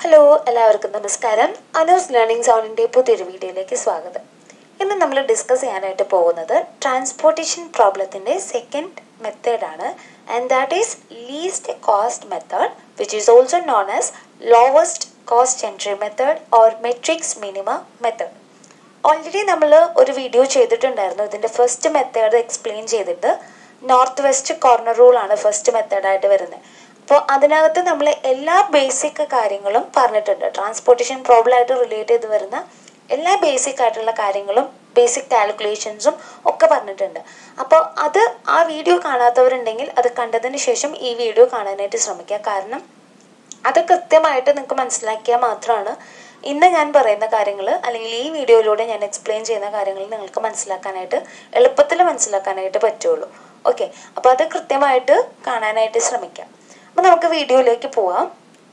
hello എല്ലാവർക്കും നമസ്കാരം Anu's learning സോണിൻ്റെ പുതിയൊരു വീഡിയോയിലേക്ക് സ്വാഗതം ഇന്ന് നമ്മൾ ഡിസ്കസ് ചെയ്യാനായിട്ട് പോകുന്നത് ട്രാൻസ്പോർട്ടേഷൻ പ്രോബ്ലത്തിൻ്റെ സെക്കൻഡ് മെത്തേഡാണ് and that is least cost method which is also known as lowest cost entry method or matrix minima method already നമ്മൾ ഒരു വീഡിയോ ചെയ്തിട്ടുണ്ടായിരുന്നു ഇതിൻ്റെ ഫസ്റ്റ് മെത്തേഡ് എക്സ്പ്ലെയിൻ ചെയ്തിട്ട് നോർത്ത് വെസ്റ്റ് കോർണർ റൂൾ ആണ് ഫസ്റ്റ് മെത്തേഡായിട്ട് വരുന്നത് അപ്പോൾ അതിനകത്ത് നമ്മൾ എല്ലാ ബേസിക് കാര്യങ്ങളും പറഞ്ഞിട്ടുണ്ട് ട്രാൻസ്പോർട്ടേഷൻ പ്രോബ്ലം ആയിട്ട് റിലേറ്റ് ചെയ്ത് വരുന്ന എല്ലാ ബേസിക് ആയിട്ടുള്ള കാര്യങ്ങളും ബേസിക് കാൽക്കുലേഷൻസും ഒക്കെ പറഞ്ഞിട്ടുണ്ട് അപ്പോൾ അത് ആ വീഡിയോ കാണാത്തവരുണ്ടെങ്കിൽ അത് കണ്ടതിന് ശേഷം ഈ വീഡിയോ കാണാനായിട്ട് ശ്രമിക്കുക കാരണം അത് കൃത്യമായിട്ട് നിങ്ങൾക്ക് മനസ്സിലാക്കിയാൽ മാത്രമാണ് ഇന്ന് ഞാൻ പറയുന്ന കാര്യങ്ങൾ അല്ലെങ്കിൽ ഈ വീഡിയോയിലൂടെ ഞാൻ എക്സ്പ്ലെയിൻ ചെയ്യുന്ന കാര്യങ്ങൾ നിങ്ങൾക്ക് മനസ്സിലാക്കാനായിട്ട് എളുപ്പത്തിൽ മനസ്സിലാക്കാനായിട്ട് പറ്റുള്ളൂ ഓക്കെ അപ്പോൾ അത് കൃത്യമായിട്ട് കാണാനായിട്ട് ശ്രമിക്കാം അപ്പോൾ നമുക്ക് വീഡിയോയിലേക്ക് പോവാം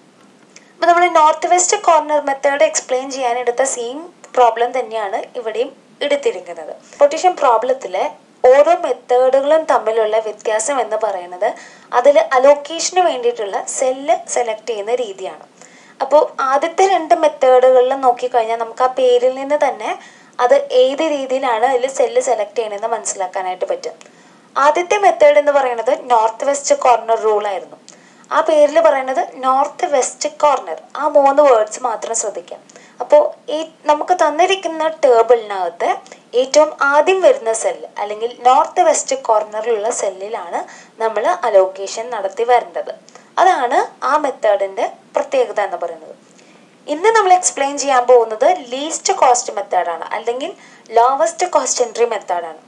അപ്പോൾ നമ്മൾ north west corner method explain ചെയ്യാൻ എടുത്ത സെയിം പ്രോബ്ലം തന്നെയാണ് ഇവിടെയും എടുത്തിരിക്കുന്നത് പൊട്ടീഷൻ പ്രോബ്ലത്തിലെ ഓരോ മെത്തേഡുകളും തമ്മിലുള്ള വ്യത്യാസം എന്ന് പറയുന്നത് അതിൽ അലോക്കേഷന് വേണ്ടിയിട്ടുള്ള സെല്ല് സെലക്ട് ചെയ്യുന്ന രീതിയാണ് അപ്പോൾ ആദ്യത്തെ രണ്ട് മെത്തേഡുകളിൽ നോക്കിക്കഴിഞ്ഞാൽ നമുക്ക് ആ പേരിൽ നിന്ന് തന്നെ അത് ഏത് രീതിയിലാണ് അതിൽ സെല്ല് സെലക്ട് ചെയ്യണമെന്ന് മനസ്സിലാക്കാനായിട്ട് പറ്റും ആദ്യത്തെ മെത്തേഡ് എന്ന് പറയുന്നത് നോർത്ത് വെസ്റ്റ് കോർണർ റൂൾ ആയിരുന്നു ആ പേരിൽ പറയുന്നത് നോർത്ത് വെസ്റ്റ് കോർണർ ആ മൂന്ന് വേർഡ്സ് മാത്രം ശ്രദ്ധിക്കാം അപ്പോൾ ഈ നമുക്ക് തന്നിരിക്കുന്ന ടേബിളിനകത്ത് ഏറ്റവും ആദ്യം വരുന്ന സെല്ല് അല്ലെങ്കിൽ നോർത്ത് വെസ്റ്റ് കോർണറിലുള്ള സെല്ലിലാണ് നമ്മൾ അലോക്കേഷൻ നടത്തി വരേണ്ടത് അതാണ് ആ മെത്തേഡിൻ്റെ പ്രത്യേകത എന്ന് പറയുന്നത് ഇന്ന് നമ്മൾ എക്സ്പ്ലെയിൻ ചെയ്യാൻ പോകുന്നത് ലീസ്റ്റ് കോസ്റ്റ് മെത്തേഡാണ് അല്ലെങ്കിൽ ലോവസ്റ്റ് കോസ്റ്റ് എൻട്രി മെത്തേഡാണ്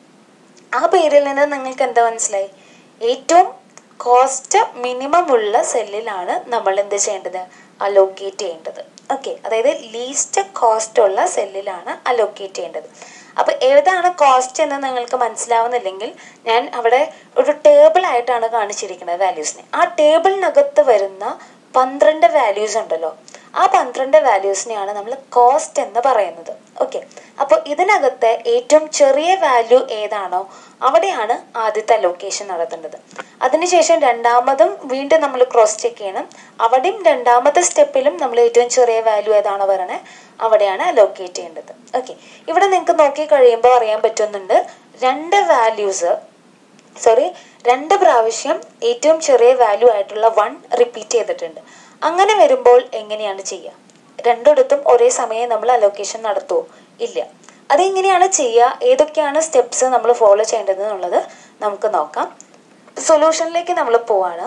ആ പേരിൽ നിന്ന് നിങ്ങൾക്ക് എന്താ മനസ്സിലായി ഏറ്റവും കോസ്റ്റ് മിനിമം ഉള്ള സെല്ലിലാണ് നമ്മൾ എന്ത് ചെയ്യേണ്ടത് അലോക്കേറ്റ് ചെയ്യേണ്ടത് ഓക്കെ അതായത് ലീസ്റ്റ് കോസ്റ്റ് ഉള്ള സെല്ലിലാണ് അലോക്കേറ്റ് ചെയ്യേണ്ടത് അപ്പോൾ ഏതാണ് കോസ്റ്റ് എന്ന് നിങ്ങൾക്ക് മനസ്സിലാവുന്നില്ലെങ്കിൽ ഞാൻ അവിടെ ഒരു ടേബിൾ ആയിട്ടാണ് കാണിച്ചിരിക്കുന്നത് വാല്യൂസിനെ ആ ടേബിളിനകത്ത് വരുന്ന പന്ത്രണ്ട് വാല്യൂസ് ഉണ്ടല്ലോ ആ പന്ത്രണ്ട് വാല്യൂസിനെയാണ് നമ്മൾ കോസ്റ്റ് എന്ന് പറയുന്നത് ഓക്കെ അപ്പോൾ ഇതിനകത്ത് ഏറ്റവും ചെറിയ വാല്യൂ ഏതാണോ അവിടെയാണ് ആദ്യത്തെ അലോക്കേഷൻ നടത്തേണ്ടത് അതിനുശേഷം രണ്ടാമതും വീണ്ടും നമ്മൾ ക്രോസ് ചെക്ക് ചെയ്യണം അവിടെയും രണ്ടാമത്തെ സ്റ്റെപ്പിലും നമ്മൾ ഏറ്റവും ചെറിയ വാല്യൂ ഏതാണോ പറയണേ അവിടെയാണ് അലോക്കേറ്റ് ചെയ്യേണ്ടത് ഓക്കെ ഇവിടെ നിങ്ങൾക്ക് നോക്കി കഴിയുമ്പോൾ അറിയാൻ പറ്റുന്നുണ്ട് രണ്ട് വാല്യൂസ് സോറി രണ്ട് പ്രാവശ്യം ഏറ്റവും ചെറിയ വാല്യൂ ആയിട്ടുള്ള വൺ റിപ്പീറ്റ് ചെയ്തിട്ടുണ്ട് അങ്ങനെ വരുമ്പോൾ എങ്ങനെയാണ് ചെയ്യുക രണ്ടിടത്തും ഒരേ സമയം നമ്മൾ അലോക്കേഷൻ നടത്തുമോ ഇല്ല അതെങ്ങനെയാണ് ചെയ്യുക ഏതൊക്കെയാണ് സ്റ്റെപ്സ് നമ്മൾ ഫോളോ ചെയ്യേണ്ടത് എന്നുള്ളത് നമുക്ക് നോക്കാം സൊല്യൂഷനിലേക്ക് നമ്മൾ പോവാണ്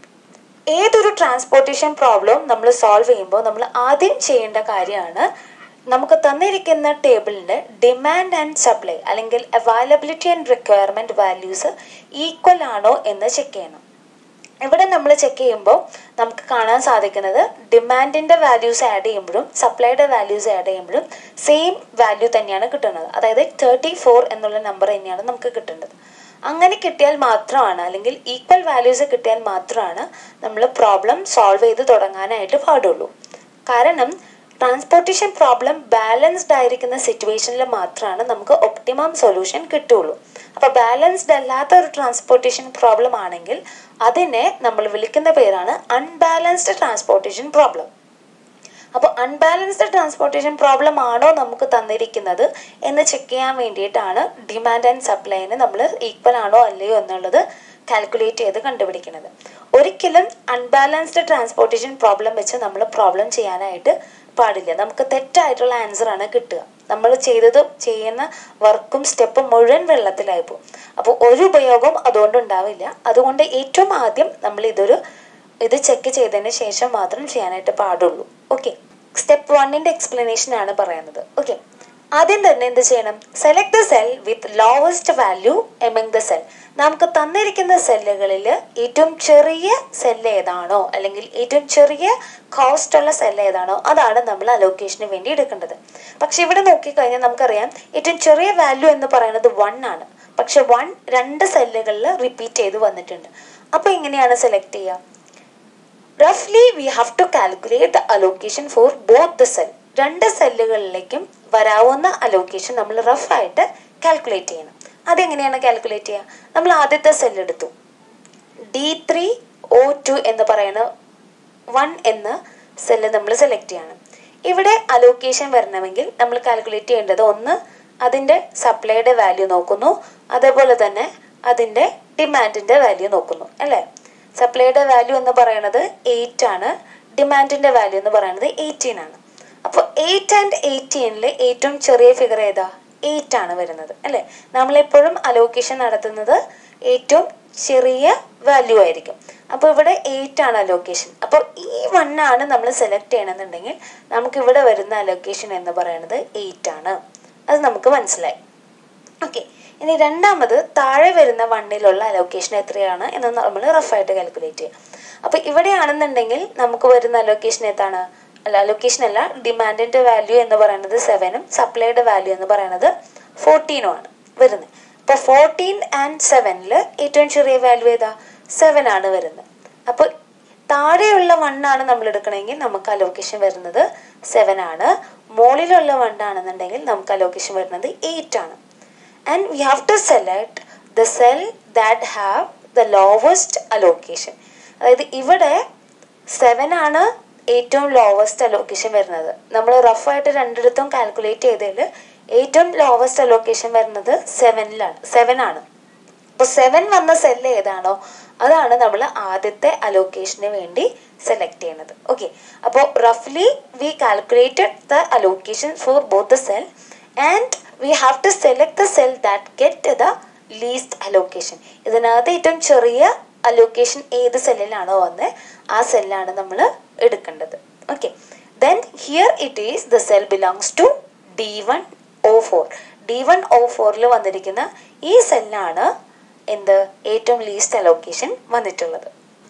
ഏതൊരു ട്രാൻസ്പോർട്ടേഷൻ പ്രോബ്ലം നമ്മൾ സോൾവ് ചെയ്യുമ്പോൾ നമ്മൾ ആദ്യം ചെയ്യേണ്ട കാര്യമാണ് നമുക്ക് തന്നിരിക്കുന്ന ടേബിളിൻ്റെ ഡിമാൻഡ് ആൻഡ് സപ്ലൈ അല്ലെങ്കിൽ availability and requirement values equal ആണോ എന്ന് ചെക്ക് ചെയ്യണം ഇവിടെ നമ്മൾ ചെക്ക് ചെയ്യുമ്പോൾ നമുക്ക് കാണാൻ സാധിക്കുന്നത് ഡിമാൻഡിൻ്റെ വാല്യൂസ് ആഡ് ചെയ്യുമ്പോഴും സപ്ലൈയുടെ വാല്യൂസ് ആഡ് ചെയ്യുമ്പോഴും സെയിം വാല്യൂ തന്നെയാണ് കിട്ടുന്നത് അതായത് തേർട്ടി ഫോർ എന്നുള്ള നമ്പർ തന്നെയാണ് നമുക്ക് കിട്ടേണ്ടത് അങ്ങനെ കിട്ടിയാൽ മാത്രമാണ് അല്ലെങ്കിൽ ഈക്വൽ വാല്യൂസ് കിട്ടിയാൽ മാത്രമാണ് നമ്മൾ പ്രോബ്ലം സോൾവ് ചെയ്ത് തുടങ്ങാനായിട്ട് പാടുള്ളൂ കാരണം ട്രാൻസ്പോർട്ടേഷൻ പ്രോബ്ലം ബാലൻസ്ഡ് ആയിരിക്കുന്ന സിറ്റുവേഷനിൽ മാത്രമാണ് നമുക്ക് ഒപ്റ്റിമം സൊല്യൂഷൻ കിട്ടുള്ളൂ അപ്പോൾ ബാലൻസ്ഡ് അല്ലാത്ത ഒരു ട്രാൻസ്പോർട്ടേഷൻ പ്രോബ്ലം ആണെങ്കിൽ അതിനെ നമ്മൾ വിളിക്കുന്ന പേരാണ് അൺബാലൻസ്ഡ് ട്രാൻസ്പോർട്ടേഷൻ പ്രോബ്ലം അപ്പോൾ അൺബാലൻസ്ഡ് ട്രാൻസ്പോർട്ടേഷൻ പ്രോബ്ലം ആണോ നമുക്ക് തന്നിരിക്കുന്നത് എന്ന് ചെക്ക് ചെയ്യാൻ വേണ്ടിയിട്ടാണ് ഡിമാൻഡ് ആൻഡ് സപ്ലൈന് നമ്മൾ ഈക്വൽ ആണോ അല്ലയോ എന്നുള്ളത് കാൽക്കുലേറ്റ് ചെയ്ത് കണ്ടുപിടിക്കുന്നത് ഒരിക്കലും അൺബാലൻസ്ഡ് ട്രാൻസ്പോർട്ടേഷൻ പ്രോബ്ലം വെച്ച് നമ്മൾ പ്രോബ്ലം ചെയ്യാനായിട്ട് പാടില്ല നമുക്ക് തെറ്റായിട്ടുള്ള ആൻസർ ആണ് കിട്ടുക നമ്മൾ ചെയ്തത് ചെയ്യുന്ന വർക്കും സ്റ്റെപ്പും മുഴുവൻ വെള്ളത്തിലായി പോകും അപ്പോൾ ഒരു ഉപയോഗവും അതുകൊണ്ട് ഉണ്ടാവില്ല അതുകൊണ്ട് ഏറ്റവും ആദ്യം നമ്മൾ ഇതൊരു ഇത് ചെക്ക് ചെയ്തതിന് ശേഷം മാത്രം ചെയ്യാനായിട്ട് പാടുള്ളൂ ഓക്കെ സ്റ്റെപ്പ് വണ്ണിൻ്റെ എക്സ്പ്ലനേഷൻ ആണ് പറയുന്നത് ഓക്കെ ആദ്യം തന്നെ എന്ത് ചെയ്യണം select the cell with lowest value among the cell നമുക്ക് തന്നിരിക്കുന്ന സെല്ലുകളിൽ ഏറ്റവും ചെറിയ സെല്ല് ഏതാണോ അല്ലെങ്കിൽ ഏറ്റവും ചെറിയ കോസ്റ്റ് ഉള്ള സെല്ല് ഏതാണോ അതാണ് നമ്മൾ അലോക്കേഷന് വേണ്ടി എടുക്കേണ്ടത് പക്ഷെ ഇവിടെ നോക്കിക്കഴിഞ്ഞാൽ നമുക്കറിയാം ഏറ്റവും ചെറിയ വാല്യൂ എന്ന് പറയുന്നത് വൺ ആണ് പക്ഷെ വൺ രണ്ട് സെല്ലുകളിൽ റിപ്പീറ്റ് ചെയ്ത് വന്നിട്ടുണ്ട് അപ്പോൾ എങ്ങനെയാണ് സെലക്ട് ചെയ്യുക റഫ്ലി we have to calculate the allocation for both the cell രണ്ട് സെല്ലുകളിലേക്കും വരാവുന്ന അലോക്കേഷൻ നമ്മൾ റഫായിട്ട് കാൽക്കുലേറ്റ് ചെയ്യണം അതെങ്ങനെയാണ് കാൽക്കുലേറ്റ് ചെയ്യുക നമ്മൾ ആദ്യത്തെ സെൽ എടുത്തു ഡി ത്രീ ഒ ടു എന്ന് പറയുന്ന വൺ എന്ന് സെല്ല് നമ്മൾ സെലക്ട് ചെയ്യണം ഇവിടെ അലോക്കേഷൻ വരണമെങ്കിൽ നമ്മൾ കാൽക്കുലേറ്റ് ചെയ്യേണ്ടത് ഒന്ന് അതിൻ്റെ സപ്ലൈയുടെ വാല്യൂ നോക്കുന്നു അതേപോലെ തന്നെ അതിൻ്റെ ഡിമാൻഡിൻ്റെ വാല്യൂ നോക്കുന്നു അല്ലേ സപ്ലൈയുടെ വാല്യൂ എന്ന് പറയുന്നത് എയ്റ്റ് ആണ് ഡിമാൻഡിൻ്റെ വാല്യൂ എന്ന് പറയുന്നത് എയ്റ്റീൻ ആണ് അപ്പോൾ എയ്റ്റ് ആൻഡ് എയ്റ്റീനിൽ ഏറ്റവും ചെറിയ ഫിഗർ ഏതാ എയ്റ്റ് ആണ് വരുന്നത് അല്ലേ നമ്മളെപ്പോഴും അലോക്കേഷൻ നടത്തുന്നത് ഏറ്റവും ചെറിയ വാല്യൂ ആയിരിക്കും അപ്പോൾ ഇവിടെ എയ്റ്റ് ആണ് അലോക്കേഷൻ അപ്പോൾ ഈ വൺ ആണ് നമ്മൾ സെലക്ട് ചെയ്യണമെന്നുണ്ടെങ്കിൽ നമുക്ക് ഇവിടെ വരുന്ന അലോക്കേഷൻ എന്ന് പറയുന്നത് എയ്റ്റ് ആണ് അത് നമുക്ക് മനസ്സിലായി ഓക്കെ ഇനി രണ്ടാമത് താഴെ വരുന്ന വണ്ണിലുള്ള അലോക്കേഷൻ എത്രയാണ് എന്ന് നമ്മൾ റഫായിട്ട് കാൽക്കുലേറ്റ് ചെയ്യാം അപ്പോൾ ഇവിടെയാണെന്നുണ്ടെങ്കിൽ നമുക്ക് വരുന്ന അലോക്കേഷൻ ഏതാണ് അല്ല അലോക്കേഷൻ അല്ല ഡിമാൻഡിൻ്റെ വാല്യൂ എന്ന് പറയുന്നത് സെവനും സപ്ലൈയുടെ വാല്യൂ എന്ന് പറയുന്നത് ഫോർട്ടീനും ആണ് വരുന്നത് അപ്പോൾ ഫോർട്ടീൻ ആൻഡ് സെവനിൽ ഏറ്റവും ചെറിയ വാല്യൂ ഏതാ സെവൻ ആണ് വരുന്നത് അപ്പോൾ താഴെയുള്ള വണ്ണാണ് നമ്മൾ എടുക്കണമെങ്കിൽ നമുക്ക് അലോക്കേഷൻ വരുന്നത് സെവൻ ആണ് മുകളിലുള്ള വണ്ണാണെന്നുണ്ടെങ്കിൽ നമുക്ക് അലോക്കേഷൻ വരുന്നത് എയ്റ്റ് ആണ് and we have to select the cell that have the lowest allocation അതായത് ഇവിടെ സെവൻ ആണ് ഏറ്റവും ലോവസ്റ്റ് അലോക്കേഷൻ വരുന്നത് നമ്മൾ റഫായിട്ട് രണ്ടിടത്തും കാൽക്കുലേറ്റ് ചെയ്തതിൽ ഏറ്റവും ലോവസ്റ്റ് അലോക്കേഷൻ വരുന്നത് സെവനിലാണ് സെവൻ ആണ് അപ്പോൾ സെവൻ വന്ന സെല്ല് ഏതാണോ അതാണ് നമ്മൾ ആദ്യത്തെ അലോക്കേഷന് വേണ്ടി സെലക്ട് ചെയ്യുന്നത് ഓക്കെ അപ്പോൾ റഫ്ലി we calculated the allocation for both the cell and we have to select the cell that get the least allocation ഇതിനകത്ത് ഏറ്റവും ചെറിയ അലോക്കേഷൻ ഏത് സെല്ലിലാണോ വന്നത് ആ സെല്ലാണ് നമ്മൾ എടുക്കേണ്ടത് okay then here it is the cell belongs to D one O four D one O ഫോറിൽ വന്നിരിക്കുന്ന ഈ സെല്ലാണ് എന്ത് ഏറ്റവും ലീസ്റ്റ് അലോക്കേഷൻ വന്നിട്ടുള്ളത്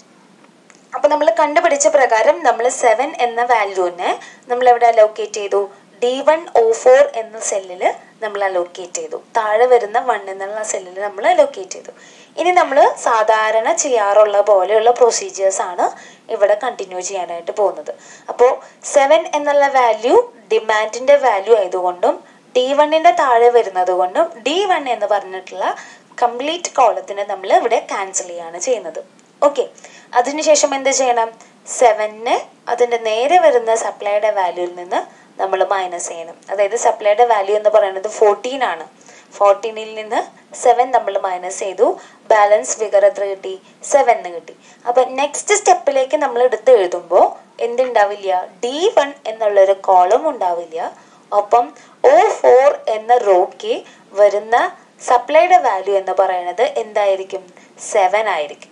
അപ്പോൾ നമ്മൾ കണ്ടുപിടിച്ച പ്രകാരം നമ്മൾ സെവൻ എന്ന വാല്യൂവിനെ നമ്മൾ എവിടെ അലോക്കേറ്റ് ചെയ്തു ഡി വൺ ഒ ഫോർ എന്ന സെല്ലിൽ നമ്മൾ അലോക്കേറ്റ് ചെയ്തു താഴെ വരുന്ന വൺ എന്നുള്ള സെല്ലിൽ നമ്മൾ അലോക്കേറ്റ് ചെയ്തു ഇനി നമ്മൾ സാധാരണ ചെയ്യാറുള്ള പോലെയുള്ള പ്രൊസീജിയേഴ്സ് ആണ് ഇവിടെ കണ്ടിന്യൂ ചെയ്യാനായിട്ട് പോകുന്നത് അപ്പോൾ സെവൻ എന്നുള്ള വാല്യൂ ഡിമാൻഡിൻ്റെ വാല്യൂ ആയതുകൊണ്ടും ഡി വണ്ണിൻ്റെ താഴെ വരുന്നത് കൊണ്ടും ഡി വൺ എന്ന് പറഞ്ഞിട്ടുള്ള കംപ്ലീറ്റ് കോളത്തിനെ നമ്മൾ ഇവിടെ ക്യാൻസൽ ചെയ്യാണ് ചെയ്യുന്നത് ഓക്കെ അതിനുശേഷം എന്ത് ചെയ്യണം സെവനിന് അതിൻ്റെ നേരെ വരുന്ന സപ്ലൈയുടെ വാല്യൂവിൽ നിന്ന് നമ്മൾ മൈനസ് ചെയ്യണം അതായത് സപ്ലൈയുടെ വാല്യൂ എന്ന് പറയുന്നത് ഫോർട്ടീൻ ആണ് ഫോർട്ടീനിൽ നിന്ന് സെവൻ നമ്മൾ മൈനസ് ചെയ്തു ബാലൻസ് ഫിഗർ എത്ര കിട്ടി സെവൻ എന്ന് കിട്ടി അപ്പം നെക്സ്റ്റ് സ്റ്റെപ്പിലേക്ക് നമ്മൾ എടുത്ത് എഴുതുമ്പോൾ എന്തുണ്ടാവില്ല ഡി വൺ എന്നുള്ളൊരു കോളം ഉണ്ടാവില്ല ഒപ്പം ഒ ഫോർ എന്ന റോക്ക് വരുന്ന സപ്ലൈയുടെ വാല്യൂ എന്ന് പറയുന്നത് എന്തായിരിക്കും സെവൻ ആയിരിക്കും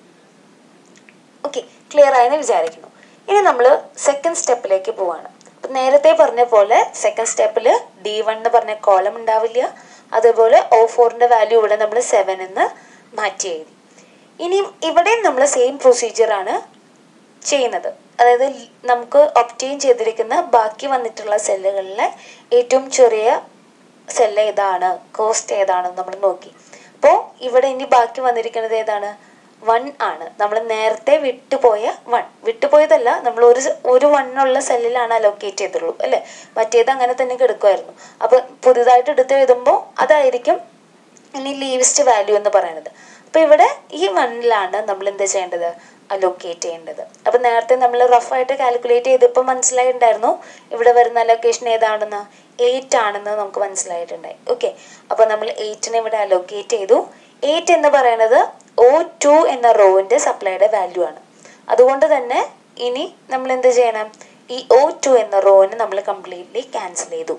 ഓക്കെ ക്ലിയർ ആയെന്ന് വിചാരിക്കുന്നു ഇനി നമ്മൾ സെക്കൻഡ് സ്റ്റെപ്പിലേക്ക് പോവാണ് അപ്പം നേരത്തെ പറഞ്ഞ പോലെ സെക്കൻഡ് സ്റ്റെപ്പിൽ ഡി വൺ എന്ന് പറഞ്ഞ കോളം ഉണ്ടാവില്ല അതേപോലെ ഒ ഫോറിൻ്റെ വാല്യൂ ഇവിടെ നമ്മൾ സെവൻ എന്ന് മാറ്റി എഴുതി ഇനി ഇവിടെയും നമ്മൾ സെയിം പ്രൊസീജിയറാണ് ചെയ്യുന്നത് അതായത് നമുക്ക് ഒപ്റ്റെയിൻ ചെയ്തിരിക്കുന്ന ബാക്കി വന്നിട്ടുള്ള സെല്ലുകളിലെ ഏറ്റവും ചെറിയ സെല്ല് ഏതാണ് കോസ്റ്റ് ഏതാണെന്ന് നമ്മൾ നോക്കി അപ്പോൾ ഇവിടെ ഇനി ബാക്കി വന്നിരിക്കുന്നത് ഏതാണ് വൺ ആണ് നമ്മൾ നേരത്തെ വിട്ടുപോയ വൺ വിട്ടുപോയതല്ല നമ്മൾ ഒരു ഒരു വണ്ണുള്ള സെല്ലിലാണ് അലോക്കേറ്റ് ചെയ്തുള്ളൂ അല്ലേ മറ്റേത് അങ്ങനെ തന്നെ കിടക്കുമായിരുന്നു അപ്പോൾ പുതുതായിട്ട് എടുത്ത് എഴുതുമ്പോൾ അതായിരിക്കും ഇനി ലീവസ്റ്റ് വാല്യൂ എന്ന് പറയുന്നത് അപ്പോൾ ഇവിടെ ഈ വണ്ണിലാണ് നമ്മൾ എന്ത് ചെയ്യേണ്ടത് അലോക്കേറ്റ് ചെയ്യേണ്ടത് അപ്പം നേരത്തെ നമ്മൾ റഫായിട്ട് കാൽക്കുലേറ്റ് ചെയ്തപ്പോൾ മനസ്സിലായിട്ടുണ്ടായിരുന്നു ഇവിടെ വരുന്ന അലോക്കേഷൻ ഏതാണെന്ന് എയ്റ്റ് ആണെന്ന് നമുക്ക് മനസ്സിലായിട്ടുണ്ടായി ഓക്കെ അപ്പോൾ നമ്മൾ എയ്റ്റിനെ ഇവിടെ അലോക്കേറ്റ് ചെയ്തു എയ്റ്റ് എന്ന് പറയുന്നത് ഒ ടു എന്ന റോവിൻ്റെ സപ്ലൈയുടെ വാല്യൂ ആണ് അതുകൊണ്ട് തന്നെ ഇനി നമ്മൾ എന്ത് ചെയ്യണം ഈ ഒ ടു എന്ന റോവിനെ നമ്മൾ കംപ്ലീറ്റ്ലി ക്യാൻസൽ ചെയ്തു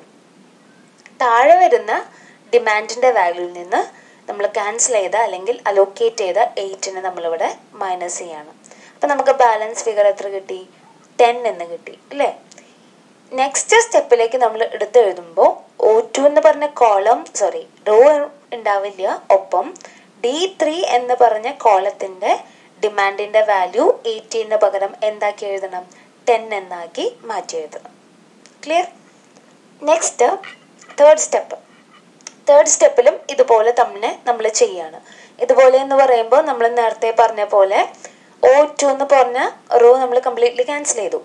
താഴെ വരുന്ന ഡിമാൻഡിൻ്റെ വാല്യൂവിൽ നിന്ന് നമ്മൾ ക്യാൻസൽ ചെയ്ത അല്ലെങ്കിൽ അലോക്കേറ്റ് ചെയ്ത എയ്റ്റിനെ നമ്മളിവിടെ മൈനസ് ചെയ്യാണ് അപ്പം നമുക്ക് ബാലൻസ് ഫിഗർ എത്ര കിട്ടി ടെൻ എന്ന് കിട്ടി അല്ലേ നെക്സ്റ്റ് സ്റ്റെപ്പിലേക്ക് നമ്മൾ എടുത്ത് എഴുതുമ്പോൾ ഒ ടു എന്ന് പറഞ്ഞ കോളം സോറി റോ ഉണ്ടാവില്ല ഒപ്പം ഡി ത്രീ എന്ന് പറഞ്ഞ കോളത്തിൻ്റെ ഡിമാൻഡിൻ്റെ വാല്യൂ എയ്റ്റീന് പകരം എന്താക്കി എഴുതണം ടെൻ എന്നാക്കി മാറ്റി എഴുതണം clear next third step third സ്റ്റെപ്പിലും ഇതുപോലെ തന്നെ നമ്മൾ ചെയ്യാണ് ഇതുപോലെ എന്ന് പറയുമ്പോൾ നമ്മൾ നേരത്തെ പറഞ്ഞ പോലെ ഒ ടു എന്ന് പറഞ്ഞ റോ നമ്മൾ കംപ്ലീറ്റ്ലി ക്യാൻസൽ ചെയ്തു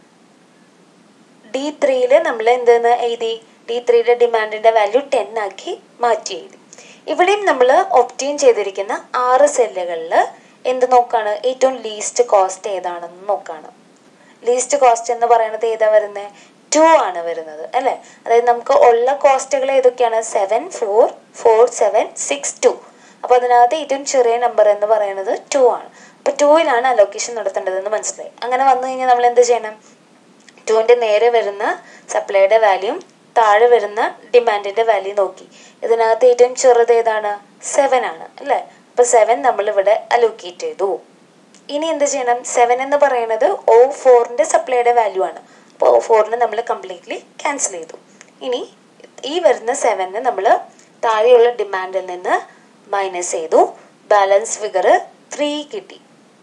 ഡി ത്രീയിൽ നമ്മൾ എന്തെന്ന് എഴുതി ഡി ത്രീയുടെ ഡിമാൻഡിൻ്റെ വാല്യൂ ടെൻ ആക്കി മാറ്റി എഴുതി ഇവിടെയും നമ്മൾ ഒപ്റ്റെയിൻ ചെയ്തിരിക്കുന്ന ആറ് സെല്ലുകളിൽ എന്ത് നോക്കാണ് ഏറ്റവും ലീസ്റ്റ് കോസ്റ്റ് ഏതാണെന്ന് നോക്കാണ് ലീസ്റ്റ് കോസ്റ്റ് എന്ന് പറയുന്നത് ഏതാ വരുന്നത് ടു ആണ് വരുന്നത് അല്ലേ അതായത് നമുക്ക് ഉള്ള കോസ്റ്റുകൾ ഏതൊക്കെയാണ് seven four four seven six two അപ്പോൾ അതിനകത്ത് ഏറ്റവും ചെറിയ നമ്പർ എന്ന് പറയുന്നത് ടു ആണ് അപ്പോൾ ടൂവിലാണ് അലോക്കേഷൻ നടത്തേണ്ടതെന്ന് മനസ്സിലായി അങ്ങനെ വന്നു കഴിഞ്ഞാൽ നമ്മൾ എന്ത് ചെയ്യണം ടുവിൻ്റെ നേരെ വരുന്ന സപ്ലൈയുടെ വാല്യൂം താഴെ വരുന്ന ഡിമാൻഡിൻ്റെ വാല്യൂ നോക്കി ഇതിനകത്ത് ഏറ്റവും ചെറുത് ഏതാണ് സെവൻ ആണ് അല്ലേ അപ്പോൾ സെവൻ നമ്മളിവിടെ അലോക്കേറ്റ് ചെയ്തു ഇനി എന്ത് ചെയ്യണം സെവൻ എന്ന് പറയുന്നത് ഓ ഫോറിൻ്റെ സപ്ലൈയുടെ വാല്യൂ ആണ് അപ്പോൾ ഓ ഫോറിന് നമ്മൾ കംപ്ലീറ്റ്ലി ക്യാൻസൽ ചെയ്തു ഇനി ഈ വരുന്ന സെവന് നമ്മൾ താഴെയുള്ള ഡിമാൻഡിൽ നിന്ന് മൈനസ് ചെയ്തു ബാലൻസ് ഫിഗർ ത്രീ കിട്ടി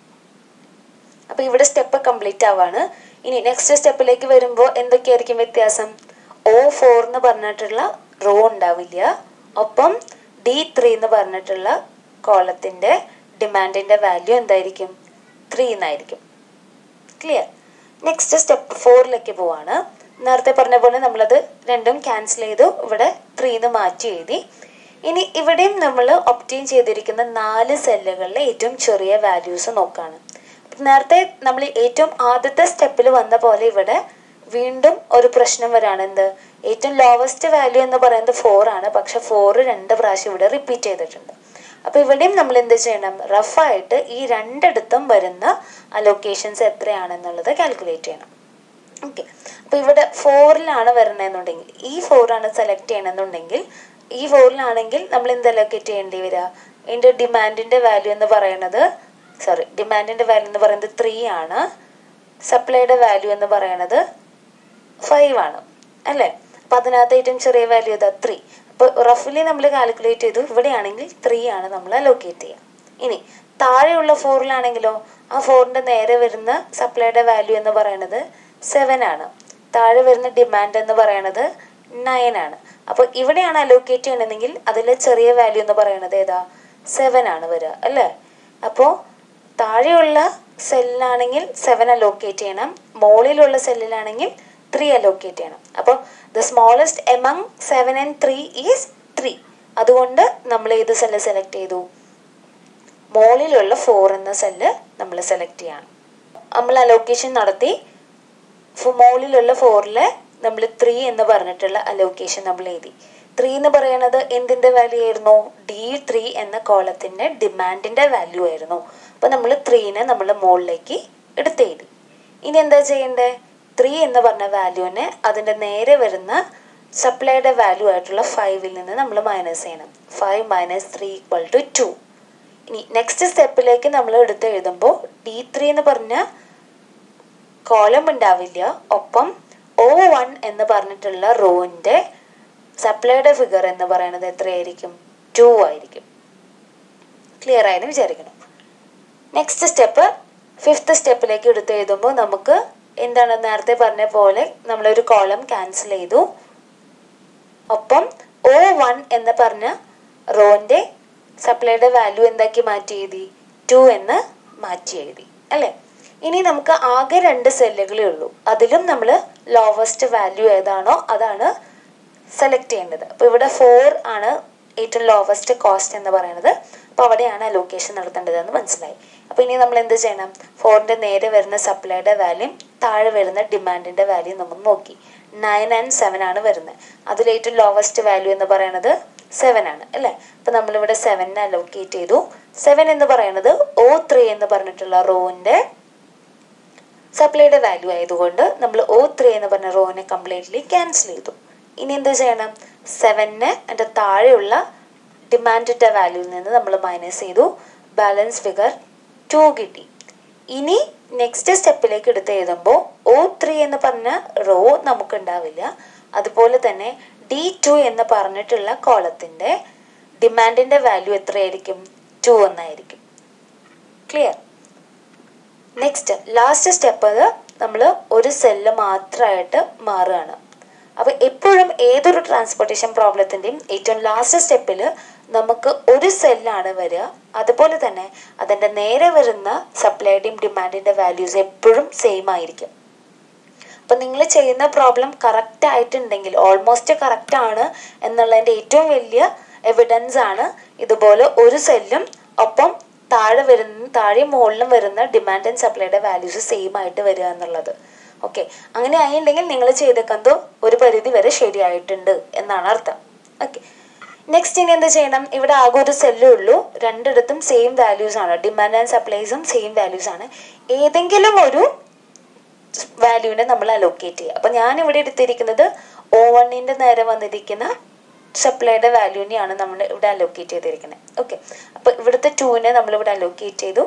അപ്പോൾ ഇവിടെ സ്റ്റെപ്പ് കംപ്ലീറ്റ് ആവാണ് ഇനി നെക്സ്റ്റ് സ്റ്റെപ്പിലേക്ക് വരുമ്പോൾ എന്തൊക്കെയായിരിക്കും വ്യത്യാസം ഓ ഫോർ എന്ന് പറഞ്ഞിട്ടുള്ള റോ ഉണ്ടാവില്ല ഒപ്പം ഡി ത്രീ എന്ന് പറഞ്ഞിട്ടുള്ള കോളത്തിൻ്റെ ഡിമാൻഡിൻ്റെ വാല്യൂ എന്തായിരിക്കും ത്രീ എന്നായിരിക്കും ക്ലിയർ നെക്സ്റ്റ് സ്റ്റെപ്പ് ഫോറിലേക്ക് പോവാണ് നേരത്തെ പറഞ്ഞ പോലെ നമ്മളത് രണ്ടും ക്യാൻസൽ ചെയ്തു ഇവിടെ ത്രീന്ന് മാറ്റി എഴുതി ഇനി ഇവിടെയും നമ്മൾ ഒപ്റ്റെയിൻ ചെയ്തിരിക്കുന്ന നാല് സെല്ലുകളിലെ ഏറ്റവും ചെറിയ വാല്യൂസ് നോക്കാണ് നേരത്തെ നമ്മൾ ഏറ്റവും ആദ്യത്തെ സ്റ്റെപ്പിൽ വന്ന പോലെ ഇവിടെ വീണ്ടും ഒരു പ്രശ്നം വരാണ് എന്ത് ഏറ്റവും ലോവസ്റ്റ് വാല്യൂ എന്ന് പറയുന്നത് ഫോർ ആണ് പക്ഷെ ഫോർ രണ്ട് പ്രാവശ്യം ഇവിടെ റിപ്പീറ്റ് ചെയ്തിട്ടുണ്ട് അപ്പോൾ ഇവിടെയും നമ്മൾ എന്ത് ചെയ്യണം റഫായിട്ട് ഈ രണ്ടിടത്തും വരുന്ന അലൊക്കേഷൻസ് എത്രയാണെന്നുള്ളത് കാൽക്കുലേറ്റ് ചെയ്യണം ഓക്കെ അപ്പോൾ ഇവിടെ ഫോറിലാണ് വരണമെന്നുണ്ടെങ്കിൽ ഈ ഫോറാണ് സെലക്ട് ചെയ്യണമെന്നുണ്ടെങ്കിൽ ഈ ഫോറിലാണെങ്കിൽ നമ്മൾ എന്ത് അലൊക്കേറ്റ് ചെയ്യേണ്ടി വരിക ഇതിൻ്റെ ഡിമാൻഡിൻ്റെ വാല്യൂ എന്ന് പറയുന്നത് സോറി ഡിമാൻഡിൻ്റെ വാല്യൂ എന്ന് പറയുന്നത് ത്രീ ആണ് സപ്ലൈയുടെ വാല്യൂ എന്ന് പറയുന്നത് ഫൈവ് ആണ് അല്ലേ അപ്പം അതിനകത്ത് ഏറ്റവും ചെറിയ വാല്യൂ ഇതാ ത്രീ അപ്പോൾ റഫ്ലി നമ്മൾ കാൽക്കുലേറ്റ് ചെയ്തു ഇവിടെയാണെങ്കിൽ ത്രീ ആണ് നമ്മൾ അലോക്കേറ്റ് ചെയ്യുക ഇനി താഴെയുള്ള ഫോറിലാണെങ്കിലോ ആ ഫോറിൻ്റെ നേരെ വരുന്ന സപ്ലൈയുടെ വാല്യൂ എന്ന് പറയുന്നത് സെവൻ ആണ് താഴെ വരുന്ന ഡിമാൻഡ് എന്ന് പറയുന്നത് നയൻ ആണ് അപ്പോൾ ഇവിടെയാണ് അലോക്കേറ്റ് ചെയ്യണമെങ്കിൽ അതിലെ ചെറിയ വാല്യൂ എന്ന് പറയുന്നത് ഏതാ സെവൻ ആണ് വരിക അല്ലേ അപ്പോൾ താഴെയുള്ള സെല്ലിലാണെങ്കിൽ സെവൻ അലോക്കേറ്റ് ചെയ്യണം മുകളിലുള്ള സെല്ലിലാണെങ്കിൽ ത്രീ അലോക്കേറ്റ് ചെയ്യണം അപ്പോൾ the smallest among seven and three is three അതുകൊണ്ട് നമ്മൾ ഏത് സെല്ല് സെലക്ട് ചെയ്തു മുകളിലുള്ള ഫോർ എന്ന സെല്ല് നമ്മൾ സെലക്ട് ചെയ്യണം നമ്മൾ അലോക്കേഷൻ നടത്തി മുകളിലുള്ള ഫോറിലെ നമ്മൾ ത്രീ എന്ന് പറഞ്ഞിട്ടുള്ള അലോക്കേഷൻ നമ്മൾ എഴുതി ത്രീ എന്ന് പറയുന്നത് എന്തിൻ്റെ വാല്യൂ ആയിരുന്നു ഡി ത്രീ എന്ന കോളത്തിൻ്റെ ഡിമാൻഡിൻ്റെ വാല്യൂ ആയിരുന്നു അപ്പോൾ നമ്മൾ ത്രീനെ നമ്മൾ മുകളിലേക്ക് എടുത്തെഴുതി ഇനി എന്താ ചെയ്യേണ്ടത് ത്രീ എന്ന് പറഞ്ഞ വാല്യൂവിനെ അതിൻ്റെ നേരെ വരുന്ന സപ്ലൈയുടെ വാല്യൂ ആയിട്ടുള്ള ഫൈവിൽ നിന്ന് നമ്മൾ മൈനസ് ചെയ്യണം five minus three equal two two ഇനി നെക്സ്റ്റ് സ്റ്റെപ്പിലേക്ക് നമ്മൾ എടുത്ത് എഴുതുമ്പോൾ ഡി ത്രീ എന്ന് പറഞ്ഞ കോളം ഉണ്ടാവില്ല ഒപ്പം ഒ വൺ എന്ന് പറഞ്ഞിട്ടുള്ള റോവിൻ്റെ സപ്ലൈയുടെ ഫിഗർ എന്ന് പറയുന്നത് എത്രയായിരിക്കും ടു ആയിരിക്കും ക്ലിയർ ആയെന്ന് വിചാരിക്കണം നെക്സ്റ്റ് സ്റ്റെപ്പ് ഫിഫ്ത്ത് സ്റ്റെപ്പിലേക്ക് എടുത്ത് എഴുതുമ്പോൾ നമുക്ക് എന്താണ് നേരത്തെ പറഞ്ഞ പോലെ നമ്മളൊരു കോളം ക്യാൻസൽ ചെയ്തു ഒപ്പം ഒ വൺ എന്ന് പറഞ്ഞ റോന്റെ സപ്ലൈയുടെ വാല്യൂ എന്താക്കി മാറ്റി എഴുതി ടു എന്ന് മാറ്റി എഴുതി അല്ലേ ഇനി നമുക്ക് ആകെ രണ്ട് സെല്ലുകളേ ഉള്ളൂ അതിലും നമ്മൾ ലോവസ്റ്റ് വാല്യൂ ഏതാണോ അതാണ് സെലക്ട് ചെയ്യേണ്ടത് അപ്പോൾ ഇവിടെ ഫോർ ആണ് ഏറ്റവും ലോവസ്റ്റ് കോസ്റ്റ് എന്ന് പറയുന്നത് അപ്പോൾ അവിടെയാണ് ലൊക്കേഷൻ നടത്തേണ്ടതെന്ന് മനസ്സിലായി അപ്പോൾ ഇനി നമ്മൾ എന്ത് ചെയ്യണം ഫോറിൻ്റെ നേരെ വരുന്ന സപ്ലൈയുടെ വാല്യൂ താഴെ വരുന്ന ഡിമാൻഡിൻ്റെ വാല്യൂ നമ്മൾ നോക്കി നയൻ ആൻഡ് സെവൻ ആണ് വരുന്നത് അതിൽ ഏറ്റവും ലോവസ്റ്റ് വാല്യൂ എന്ന് പറയുന്നത് സെവൻ ആണ് അല്ലേ അപ്പോൾ നമ്മളിവിടെ സെവനെ അലോക്കേറ്റ് ചെയ്തു സെവൻ എന്ന് പറയുന്നത് ഒ ത്രീ എന്ന് പറഞ്ഞിട്ടുള്ള റോവിൻ്റെ സപ്ലൈയുടെ വാല്യൂ ആയതുകൊണ്ട് നമ്മൾ ഒ ത്രീ എന്ന് പറഞ്ഞ റോവിനെ കംപ്ലീറ്റ്ലി ക്യാൻസൽ ചെയ്തു ഇനി എന്ത് ചെയ്യണം സെവനിന് അതിൻ്റെ താഴെയുള്ള ഡിമാൻഡിൻ്റെ വാല്യൂവിൽ നിന്ന് നമ്മൾ മൈനസ് ചെയ്തു ബാലൻസ് ഫിഗർ ടു കിട്ടി ഇനി നെക്സ്റ്റ് സ്റ്റെപ്പിലേക്ക് എടുത്ത് എഴുതുമ്പോൾ ഒ ത്രീ എന്ന് പറഞ്ഞ റോ നമുക്ക് ഉണ്ടാവില്ല അതുപോലെ തന്നെ ഡി ടു എന്ന് പറഞ്ഞിട്ടുള്ള കോളത്തിൻ്റെ ഡിമാൻഡിൻ്റെ വാല്യൂ എത്രയായിരിക്കും ടു എന്നായിരിക്കും ക്ലിയർ നെക്സ്റ്റ് ലാസ്റ്റ് സ്റ്റെപ്പ് അത് നമ്മൾ ഒരു സെല്ല് മാത്രമായിട്ട് മാറുകയാണ് അപ്പോൾ എപ്പോഴും ഏതൊരു ട്രാൻസ്പോർട്ടേഷൻ പ്രോബ്ലത്തിൻ്റെയും ഏറ്റവും ലാസ്റ്റ് സ്റ്റെപ്പിൽ നമുക്ക് ഒരു സെല്ലാണ് വരിക അതുപോലെ തന്നെ അതിൻ്റെ നേരെ വരുന്ന സപ്ലൈയുടെയും ഡിമാൻഡിൻ്റെ വാല്യൂസ് എപ്പോഴും സെയിം ആയിരിക്കും അപ്പം നിങ്ങൾ ചെയ്യുന്ന പ്രോബ്ലം കറക്റ്റ് ആയിട്ടുണ്ടെങ്കിൽ ഓൾമോസ്റ്റ് കറക്റ്റ് ആണ് എന്നുള്ളതിൻ്റെ ഏറ്റവും വലിയ എവിഡൻസ് ആണ് ഇതുപോലെ ഒരു സെല്ലും ഒപ്പം താഴെ വരുന്ന താഴെ മുകളിലും വരുന്ന ഡിമാൻഡ് ആൻഡ് സപ്ലൈയുടെ വാല്യൂസ് സെയിം ആയിട്ട് വരിക എന്നുള്ളത് ഓക്കെ അങ്ങനെ ആയിട്ടുണ്ടെങ്കിൽ നിങ്ങൾ ചെയ്തേക്കുന്നതോ ഒരു പരിധി വരെ ശരിയായിട്ടുണ്ട് എന്നാണ് അർത്ഥം ഓക്കെ നെക്സ്റ്റ് ഇനി എന്ത് ചെയ്യണം ഇവിടെ ആകെ ഒരു സെല്ലേ ഉള്ളൂ രണ്ടിടത്തും സെയിം വാല്യൂസ് ആണ് ഡിമാൻഡ് ആൻഡ് സപ്ലൈസും സെയിം വാല്യൂസ് ആണ് ഏതെങ്കിലും ഒരു വാല്യൂവിനെ നമ്മൾ അലോക്കേറ്റ് ചെയ്യുക അപ്പം ഞാൻ ഇവിടെ എടുത്തിരിക്കുന്നത് ഓ വണ്ണിൻ്റെ നേരെ വന്നിരിക്കുന്ന സപ്ലൈയുടെ വാല്യൂവിനെയാണ് നമ്മൾ ഇവിടെ അലോക്കേറ്റ് ചെയ്തിരിക്കുന്നത് ഓക്കെ അപ്പോൾ ഇവിടുത്തെ ടൂവിനെ നമ്മൾ ഇവിടെ അലോക്കേറ്റ് ചെയ്തു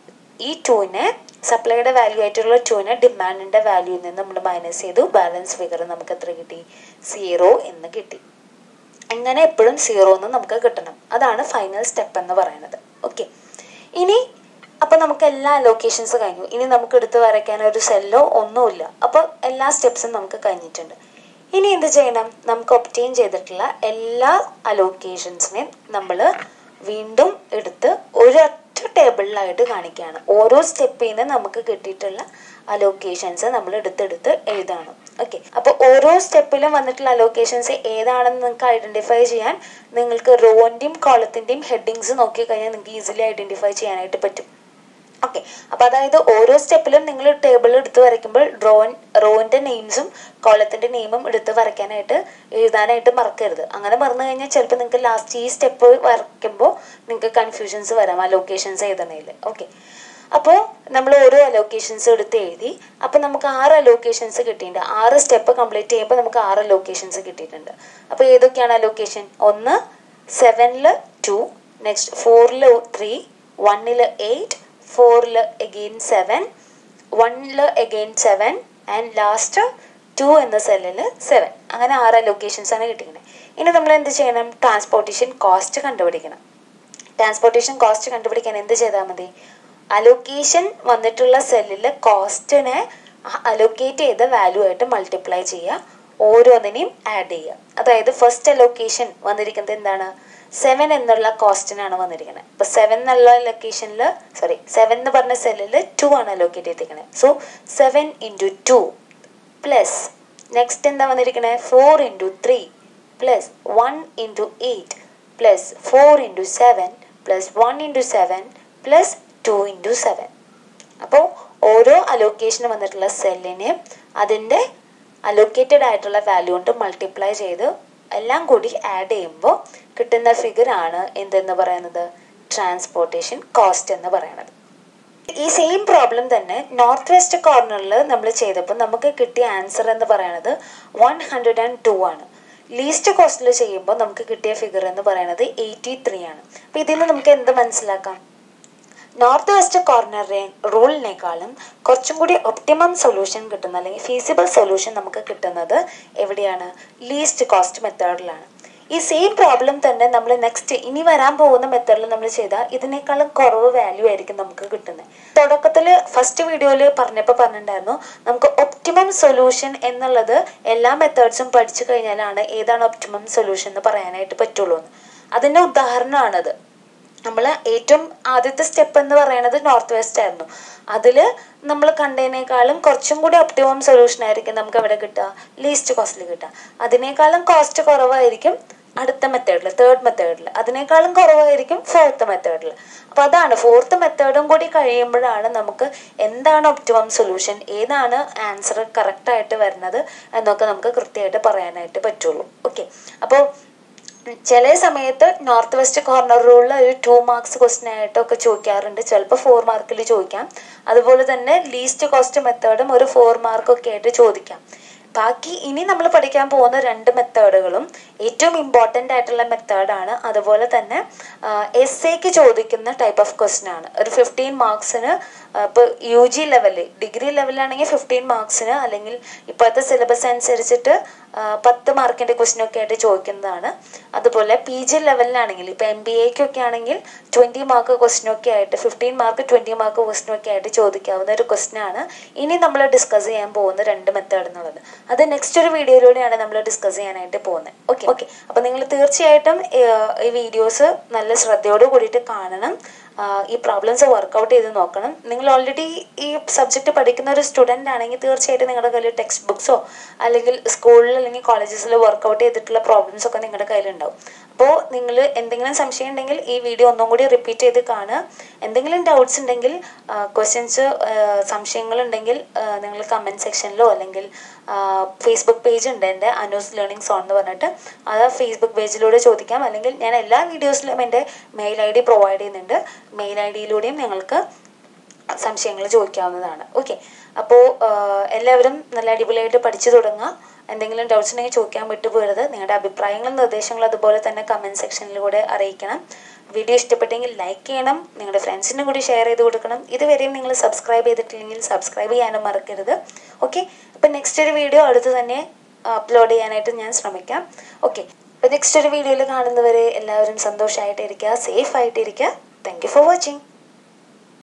ഈ ടൂവിനെ സപ്ലൈയുടെ വാല്യൂ ആയിട്ടുള്ള ടൂവിനെ ഡിമാൻഡിൻ്റെ വാല്യൂയിൽ നിന്ന് നമ്മൾ മൈനസ് ചെയ്തു ബാലൻസ് ഫിഗർ നമുക്ക് എത്ര കിട്ടി സീറോ എന്ന് കിട്ടി അങ്ങനെ എപ്പോഴും സീറോ എന്ന് നമുക്ക് കിട്ടണം അതാണ് ഫൈനൽ സ്റ്റെപ്പ് എന്ന് പറയുന്നത് ഓക്കെ ഇനി അപ്പോൾ നമുക്ക് എല്ലാ അലോക്കേഷൻസ് കഴിഞ്ഞു ഇനി നമുക്ക് എടുത്ത് വരയ്ക്കാൻ ഒരു സെല്ലോ ഒന്നുമില്ല അപ്പോൾ എല്ലാ സ്റ്റെപ്സും നമുക്ക് കഴിഞ്ഞിട്ടുണ്ട് ഇനി എന്ത് ചെയ്യണം നമുക്ക് ഒപ്റ്റെയിൻ ചെയ്തിട്ടുള്ള എല്ലാ അലോക്കേഷൻസിനെയും നമ്മൾ വീണ്ടും എടുത്ത് ഒരൊറ്റ ടേബിളിലായിട്ട് കാണിക്കുകയാണ് ഓരോ സ്റ്റെപ്പിൽ നിന്ന് നമുക്ക് കിട്ടിയിട്ടുള്ള അലോക്കേഷൻസ് നമ്മൾ എടുത്തെടുത്ത് എഴുതണം ഓക്കെ അപ്പോൾ ഓരോ സ്റ്റെപ്പിലും വന്നിട്ടുള്ള അലോക്കേഷൻസ് ഏതാണെന്ന് നിങ്ങൾക്ക് ഐഡന്റിഫൈ ചെയ്യാൻ നിങ്ങൾക്ക് റോൻ്റെയും കോളത്തിൻ്റെയും ഹെഡിങ്സ് നോക്കിക്കഴിഞ്ഞാൽ നിങ്ങൾക്ക് ഈസിലി ഐഡന്റിഫൈ ചെയ്യാനായിട്ട് പറ്റും ഓക്കെ അപ്പോൾ അതായത് ഓരോ സ്റ്റെപ്പിലും നിങ്ങൾ ടേബിൾ എടുത്ത് വരയ്ക്കുമ്പോൾ ഡ്രോൻ റോൻ്റെ നെയിംസും കോളത്തിൻ്റെ നെയിമും എടുത്ത് വരയ്ക്കാനായിട്ട് എഴുതാനായിട്ട് മറക്കരുത് അങ്ങനെ മറന്നു കഴിഞ്ഞാൽ ചിലപ്പോൾ നിങ്ങൾക്ക് ലാസ്റ്റ് ഈ സ്റ്റെപ്പ് വരയ്ക്കുമ്പോൾ നിങ്ങൾക്ക് കൺഫ്യൂഷൻസ് വരാം ആ ലൊക്കേഷൻസ് എഴുതണേൽ ഓക്കെ അപ്പോൾ നമ്മൾ ഓരോ അലോക്കേഷൻസ് എടുത്ത് എഴുതി അപ്പോൾ നമുക്ക് ആറ് അലോക്കേഷൻസ് കിട്ടിയിട്ടുണ്ട് ആറ് സ്റ്റെപ്പ് കംപ്ലീറ്റ് ചെയ്യുമ്പോൾ നമുക്ക് ആറ് അലോക്കേഷൻസ് കിട്ടിയിട്ടുണ്ട് അപ്പോൾ ഏതൊക്കെയാണ് അലോക്കേഷൻ ഒന്ന് സെവനിൽ ടു നെക്സ്റ്റ് ഫോറിൽ ത്രീ വണ്ണിൽ എയ്റ്റ് ഫോറിൽ എഗെയിൻ സെവൻ വണ്ണിൽ again seven and last two എന്ന സെല്ലിൽ സെവൻ അങ്ങനെ ആറ് ലൊക്കേഷൻസ് ആണ് കിട്ടിക്കുന്നത് ഇനി നമ്മൾ എന്ത് ചെയ്യണം ട്രാൻസ്പോർട്ടേഷൻ കോസ്റ്റ് കണ്ടുപിടിക്കണം ട്രാൻസ്പോർട്ടേഷൻ കോസ്റ്റ് കണ്ടുപിടിക്കാൻ എന്ത് ചെയ്താൽ മതി അലൊക്കേഷൻ വന്നിട്ടുള്ള സെല്ലിൽ കോസ്റ്റിനെ അലൊക്കേറ്റ് ചെയ്ത വാല്യൂ ആയിട്ട് മൾട്ടിപ്ലൈ ചെയ്യുക ഓരോന്നിനെയും ആഡ് ചെയ്യുക അതായത് ഫസ്റ്റ് അലൊക്കേഷൻ വന്നിരിക്കുന്നത് എന്താണ് സെവൻ എന്നുള്ള കോസ്റ്റിനാണ് വന്നിരിക്കുന്നത് ഇപ്പൊ സെവൻ എന്നുള്ള ലൊക്കേഷനിൽ സോറി സെവൻ എന്ന് പറഞ്ഞ സെല്ലിൽ ടു ആണ് അലോക്കേറ്റ് ചെയ്തിരിക്കുന്നത് so seven into two plus next എന്താ വന്നിരിക്കുന്നത് four into three plus one into eight plus four into seven plus one into seven plus two into seven അപ്പോൾ ഓരോ അലോക്കേഷന് വന്നിട്ടുള്ള സെല്ലിനെ അതിൻ്റെ അലോക്കേറ്റഡ് ആയിട്ടുള്ള വാല്യൂ കൊണ്ട് മൾട്ടിപ്ലൈ ചെയ്ത് എല്ലാം കൂടി ആഡ് ചെയ്യുമ്പോൾ കിട്ടുന്ന ഫിഗർ ആണ് എന്തെന്ന് പറയുന്നത് ട്രാൻസ്പോർട്ടേഷൻ കോസ്റ്റ് എന്ന് പറയുന്നത് ഈ സെയിം പ്രോബ്ലം തന്നെ നോർത്ത് വെസ്റ്റ് കോർണറിൽ നമ്മൾ ചെയ്തപ്പോൾ നമുക്ക് കിട്ടിയ ആൻസർ എന്ന് പറയുന്നത് വൺ ഹൺഡ്രഡ് ആൻഡ് ടു ആണ് ലീസ്റ്റ് കോസ്റ്റിൽ ചെയ്യുമ്പോൾ നമുക്ക് കിട്ടിയ ഫിഗർ എന്ന് പറയുന്നത് എയ്റ്റി ത്രീ ആണ് അപ്പം ഇതിൽ നമുക്ക് എന്ത് മനസ്സിലാക്കാം നോർത്ത് വെസ്റ്റ് കോർണറിലെ റൂളിനേക്കാളും കുറച്ചും കൂടി ഒപ്റ്റിമം സൊല്യൂഷൻ കിട്ടുന്ന അല്ലെങ്കിൽ ഫീസിബിൾ സൊല്യൂഷൻ നമുക്ക് കിട്ടുന്നത് എവിടെയാണ് ലീസ്റ്റ് കോസ്റ്റ് മെത്തേഡിലാണ് ഈ സെയിം പ്രോബ്ലം തന്നെ നമ്മൾ നെക്സ്റ്റ് ഇനി വരാൻ പോകുന്ന മെത്തേഡിൽ നമ്മൾ ചെയ്താൽ ഇതിനേക്കാളും കുറവ് വാല്യൂ ആയിരിക്കും നമുക്ക് കിട്ടുന്നത് തുടക്കത്തിൽ ഫസ്റ്റ് വീഡിയോയിൽ പറഞ്ഞപ്പോൾ പറഞ്ഞിട്ടുണ്ടായിരുന്നു നമുക്ക് ഒപ്റ്റിമം സൊല്യൂഷൻ എന്നുള്ളത് എല്ലാ മെത്തേഡ്സും പഠിച്ചു കഴിഞ്ഞാലാണ് ഏതാണ് ഒപ്റ്റിമം സൊല്യൂഷൻ എന്ന് പറയാനായിട്ട് പറ്റുള്ളൂ എന്ന് അതിൻ്റെ ഉദാഹരണമാണത് നമ്മൾ ഏറ്റവും ആദ്യത്തെ സ്റ്റെപ്പ് എന്ന് പറയുന്നത് നോർത്ത് വെസ്റ്റ് ആയിരുന്നു അതിൽ നമ്മൾ കണ്ടതിനേക്കാളും കുറച്ചും കൂടി ഒപ്റ്റിമം സൊല്യൂഷൻ ആയിരിക്കും നമുക്ക് എവിടെ കിട്ടുക ലീസ്റ്റ് കോസ്റ്റിൽ കിട്ടുക അതിനേക്കാളും കോസ്റ്റ് കുറവായിരിക്കും അടുത്ത മെത്തേഡിൽ തേർഡ് മെത്തേഡിൽ അതിനേക്കാളും കുറവായിരിക്കും ഫോർത്ത് മെത്തേഡിൽ അപ്പോൾ അതാണ് ഫോർത്ത് മെത്തേഡും കൂടി കഴിയുമ്പോഴാണ് നമുക്ക് എന്താണ് ഒപ്റ്റിമം സൊല്യൂഷൻ ഏതാണ് ആൻസർ കറക്റ്റായിട്ട് വരുന്നത് എന്നൊക്കെ നമുക്ക് കൃത്യമായിട്ട് പറയാനായിട്ട് പറ്റുള്ളൂ ഓക്കെ അപ്പോൾ ചില സമയത്ത് നോർത്ത് വെസ്റ്റ് കോർണർ റൂളിൽ ഒരു ടു മാർക്സ് ക്വസ്റ്റ്യൻ ആയിട്ടൊക്കെ ചോദിക്കാറുണ്ട് ചിലപ്പോൾ ഫോർ മാർക്കിൽ ചോദിക്കാം അതുപോലെ തന്നെ ലീസ്റ്റ് കോസ്റ്റ് മെത്തേഡും ഒരു ഫോർ മാർക്കൊക്കെ ആയിട്ട് ചോദിക്കാം ബാക്കി ഇനി നമ്മൾ പഠിക്കാൻ പോകുന്ന രണ്ട് മെത്തേഡുകളും ഏറ്റവും ഇമ്പോർട്ടൻ്റ് ആയിട്ടുള്ള മെത്തേഡാണ് അതുപോലെ തന്നെ എസ് എക്ക് ചോദിക്കുന്ന ടൈപ്പ് ഓഫ് ക്വസ്റ്റ്യൻ ആണ് ഒരു ഫിഫ്റ്റീൻ മാർക്സിന് ഇപ്പോൾ യു ജി ലെവലിൽ ഡിഗ്രി ലെവലിലാണെങ്കിൽ ഫിഫ്റ്റീൻ മാർക്സിന് അല്ലെങ്കിൽ ഇപ്പോഴത്തെ സിലബസ് അനുസരിച്ചിട്ട് പത്ത് മാർക്കിൻ്റെ ക്വസ്റ്റ്യൻ ഒക്കെ ആയിട്ട് ചോദിക്കുന്നതാണ് അതുപോലെ പി ജി ലെവലിലാണെങ്കിൽ ഇപ്പോൾ എം ബി എക്കൊക്കെ ആണെങ്കിൽ ട്വൻറ്റി മാർക്ക് ക്വസ്റ്റ്യൻ ഒക്കെ ആയിട്ട് fifteen mark twenty mark question ഒക്കെ ആയിട്ട് ചോദിക്കാവുന്ന ഒരു ക്വസ്റ്റ്യൻ ആണ് ഇനി നമ്മൾ ഡിസ്കസ് ചെയ്യാൻ പോകുന്ന രണ്ട് മെത്തേഡ് എന്നുള്ളത് അത് നെക്സ്റ്റ് ഒരു വീഡിയോയിലൂടെയാണ് നമ്മൾ ഡിസ്കസ് ചെയ്യാനായിട്ട് പോകുന്നത് ഓക്കെ ഓക്കെ അപ്പോൾ നിങ്ങൾ തീർച്ചയായിട്ടും ഈ വീഡിയോസ് നല്ല ശ്രദ്ധയോട് കൂടിയിട്ട് കാണണം ഈ പ്രോബ്ലംസ് വർക്കൗട്ട് ചെയ്ത് നോക്കണം നിങ്ങൾ ഓൾറെഡി ഈ സബ്ജക്റ്റ് പഠിക്കുന്ന ഒരു സ്റ്റുഡൻ്റ് ആണെങ്കിൽ തീർച്ചയായിട്ടും നിങ്ങളുടെ കയ്യിൽ ടെക്സ്റ്റ് ബുക്സോ അല്ലെങ്കിൽ സ്കൂളിൽ അല്ലെങ്കിൽ കോളേജസിൽ വർക്കൗട്ട് ചെയ്തിട്ടുള്ള പ്രോബ്ലംസ് ഒക്കെ നിങ്ങളുടെ കയ്യിലുണ്ടാവും അപ്പോൾ നിങ്ങൾ എന്തെങ്കിലും സംശയം ഉണ്ടെങ്കിൽ ഈ വീഡിയോ ഒന്നും കൂടി റിപ്പീറ്റ് ചെയ്ത് കാണുക എന്തെങ്കിലും ഡൗട്ട്സ് ഉണ്ടെങ്കിൽ ക്വസ്റ്റ്യൻസ് സംശയങ്ങളുണ്ടെങ്കിൽ നിങ്ങൾ കമൻറ്റ് സെക്ഷനിലോ അല്ലെങ്കിൽ ഫേസ്ബുക്ക് പേജ് ഉണ്ട് എൻ്റെ അനൂസ് ലേണിംഗ് സോൺ എന്ന് പറഞ്ഞിട്ട് അത് ഫേസ്ബുക്ക് പേജിലൂടെ ചോദിക്കാം അല്ലെങ്കിൽ ഞാൻ എല്ലാ വീഡിയോസിലും എൻ്റെ മെയിൽ ഐ ഡി പ്രൊവൈഡ് ചെയ്യുന്നുണ്ട് മെയിൽ ഐ ഡിയിലൂടെയും നിങ്ങൾക്ക് സംശയങ്ങൾ ചോദിക്കാവുന്നതാണ് ഓക്കെ അപ്പോൾ എല്ലാവരും നല്ല അടിപൊളിയായിട്ട് പഠിച്ചു തുടങ്ങുക എന്തെങ്കിലും ഡൗട്ട്സ് ഉണ്ടെങ്കിൽ ചോദിക്കാൻ വിട്ടുപോകരുത് നിങ്ങളുടെ അഭിപ്രായങ്ങളും നിർദ്ദേശങ്ങളും അതുപോലെ തന്നെ കമൻറ്റ് സെക്ഷനിലൂടെ അറിയിക്കണം വീഡിയോ ഇഷ്ടപ്പെട്ടെങ്കിൽ ലൈക്ക് ചെയ്യണം നിങ്ങളുടെ ഫ്രണ്ട്സിനും കൂടി ഷെയർ ചെയ്ത് കൊടുക്കണം ഇതുവരെയും നിങ്ങൾ സബ്സ്ക്രൈബ് ചെയ്തിട്ടില്ലെങ്കിൽ സബ്സ്ക്രൈബ് ചെയ്യാനും മറക്കരുത് ഓക്കെ അപ്പം നെക്സ്റ്റ് ഒരു വീഡിയോ അടുത്ത് തന്നെ അപ്ലോഡ് ചെയ്യാനായിട്ട് ഞാൻ ശ്രമിക്കാം ഓക്കെ അപ്പോൾ നെക്സ്റ്റ് ഒരു വീഡിയോയിൽ കാണുന്നവരെ എല്ലാവരും സന്തോഷമായിട്ടിരിക്കുക സേഫ് ആയിട്ടിരിക്കുക താങ്ക് യു ഫോർ വാച്ചിങ്